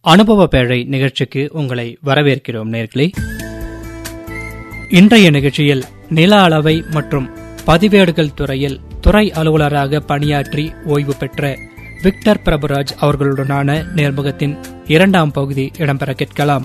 அனுபவ பேழை நிகழ்ச்சிக்கு உங்களை வரவேற்கிறோம் நேர்களே இன்றைய நிகழ்ச்சியில் நில அளவை மற்றும் பதிவேடுகள் துறையில் துறை அலுவலராக பணியாற்றி ஓய்வு பெற்ற விக்டர் பிரபுராஜ் அவர்களுடனான நேர்முகத்தின் இரண்டாம் பகுதி இடம்பெற கேட்கலாம்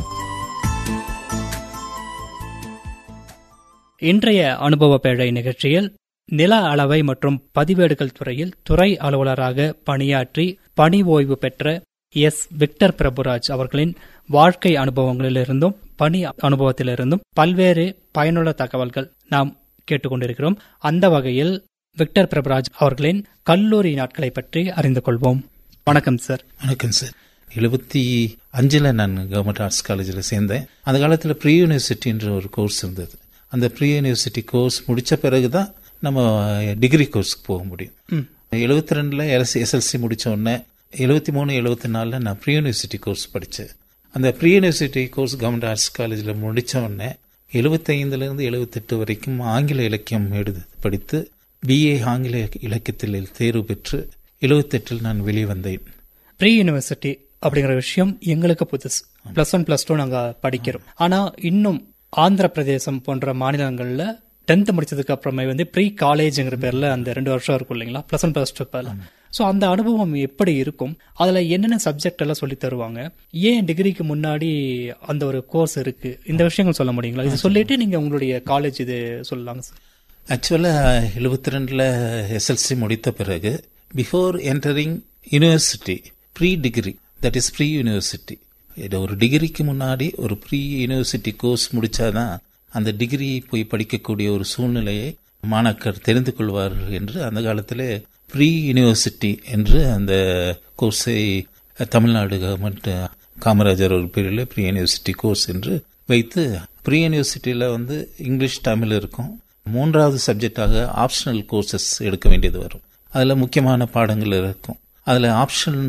இன்றைய அனுபவ பேழை நிகழ்ச்சியில் நில அளவை மற்றும் பதிவேடுகள் துறையில் துறை அலுவலராக பணியாற்றி பணி ஓய்வு பெற்ற எஸ் விக்டர் பிரபுராஜ் அவர்களின் வாழ்க்கை அனுபவங்களிலிருந்தும் பணி அனுபவத்திலிருந்தும் பல்வேறு பயனுள்ள தகவல்கள் நாம் கேட்டுக்கொண்டிருக்கிறோம் அந்த வகையில் விக்டர் பிரபுராஜ் அவர்களின் கல்லூரி நாட்களை பற்றி அறிந்து கொள்வோம் வணக்கம் சார் வணக்கம் சார் எழுபத்தி அஞ்சில் நான் கவர்மெண்ட் ஆர்ட்ஸ் காலேஜில் சேர்ந்தேன் அந்த காலத்தில் ப்ரீ யூனிவர்சிட்டின்ற ஒரு கோர்ஸ் இருந்தது அந்த ப்ரீ யூனிவர்சிட்டி கோர்ஸ் முடித்த பிறகு தான் நம்ம டிகிரி கோர்ஸ்க்கு போக முடியும் எழுபத்தி ரெண்டில் எஸ்எல்சி முடித்த உடனே எழுபத்தி மூணு எழுபத்தி நாலில் நான் ப்ரீ யூனிவர்சிட்டி கோர்ஸ் படித்தேன் அந்த pre university course government arts காலேஜில் முடித்த உடனே எழுபத்தைந்துலேருந்து எழுபத்தெட்டு வரைக்கும் ஆங்கில இலக்கியம் எடுத்து படித்து பிஏ ஆங்கில இலக்கியத்தில் தேர்வு பெற்று எழுபத்தெட்டில் நான் வெளியே வந்தேன் ப்ரீ யூனிவர்சிட்டி அப்படிங்கிற விஷயம் எங்களுக்கு புதுசு பிளஸ் ஒன் பிளஸ் டூ நாங்க படிக்கிறோம் ஆனா இன்னும் ஆந்திர பிரதேசம் போன்ற மாநிலங்கள்ல டென்த் முடிச்சதுக்கு அப்புறமே வந்து ப்ரீ காலேஜ்ங்கிற பேர்ல அந்த ரெண்டு வருஷம் இருக்கும் இல்லைங்களா பிளஸ் ஒன் பிளஸ் டூ பேர்ல ஸோ அந்த அனுபவம் எப்படி இருக்கும் அதில் என்னென்ன சப்ஜெக்ட் எல்லாம் சொல்லி தருவாங்க ஏன் டிகிரிக்கு முன்னாடி அந்த ஒரு கோர்ஸ் இருக்கு இந்த விஷயங்கள் சொல்ல முடியுங்களா இது சொல்லிட்டு நீங்க உங்களுடைய காலேஜ் இது சொல்லலாங்க சார் ஆக்சுவலாக எழுபத்தி ரெண்டில் எஸ்எல்சி முடித்த பிறகு before entering university pre degree that is pre university இது ஒரு டிகிரிக்கு முன்னாடி ஒரு ப்ரீ யூனிவர்சிட்டி கோர்ஸ் முடிச்சாதான் அந்த டிகிரி போய் படிக்கக்கூடிய ஒரு சூழ்நிலையை மாணாக்கர் தெரிந்து கொள்வார்கள் என்று அந்த காலத்தில் ப்ரீ யூனிவர்சிட்டி என்று அந்த கோர்ஸை தமிழ்நாடு கவர்மெண்ட் காமராஜர் ஒரு பேரில் ப்ரீ யூனிவர்சிட்டி கோர்ஸ் என்று வைத்து ப்ரீ யூனிவர்சிட்டியில் வந்து இங்கிலீஷ் தமிழ் இருக்கும் மூன்றாவது சப்ஜெக்டாக ஆப்ஷனல் கோர்சஸ் எடுக்க வேண்டியது வரும் அதில் முக்கியமான பாடங்கள் இருக்கும் அதில் ஆப்ஷன்